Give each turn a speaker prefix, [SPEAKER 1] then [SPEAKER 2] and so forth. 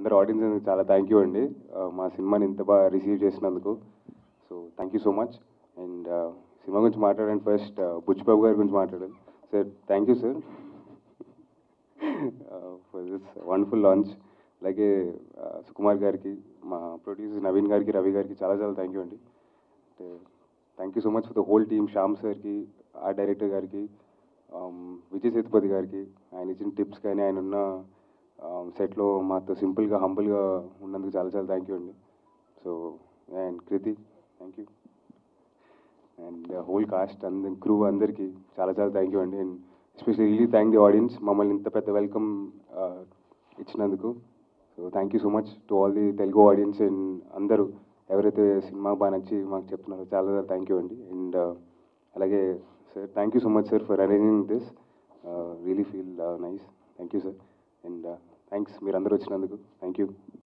[SPEAKER 1] అందరు ఆడియన్స్ చాలా thank you అండి Uh, మా సినిమాని ఇంత బాగా రిసీవ్ చేసినందుకు so thank you so much and cinema గురించి మాట్లాడండి ఫస్ట్ బుచ్చిబాబు గారి గురించి మాట్లాడాలి sir thank you sir for this wonderful launch అలాగే uh, సుకుమార్ గారికి మా ప్రొడ్యూసర్ నవీన్ గారికి రవి గారికి చాలా చాలా థ్యాంక్ యూ అండి thank you so much for the whole team Shyam సార్కి ఆర్ట్ డైరెక్టర్ గారికి um, విజయ్ సేతుపతి గారికి ఆయన ఇచ్చిన టిప్స్ కానీ ఆయన ఉన్న సెట్లో మాతో సింపుల్గా హంబుల్గా ఉన్నందుకు చాలా చాలా థ్యాంక్ యూ అండి so and Kriti thank you and whole cast అందరి క్రూ అందరికీ చాలా చాలా థ్యాంక్ యూ అండి and especially really thank the audience మమ్మల్ని ఇంత పెద్ద వెల్కమ్ ఇచ్చినందుకు so thank you so much to all the Telugu audience and అందరూ ఎవరైతే సినిమా బాగా నచ్చి మాకు చెప్తున్నారో చాలా చాలా థ్యాంక్ యూ అండి అండ్ అలాగే sir thank you so much sir for arranging this really feel nice thank you sir and thanks మీరు అందరూ వచ్చినందుకు థ్యాంక్ యూ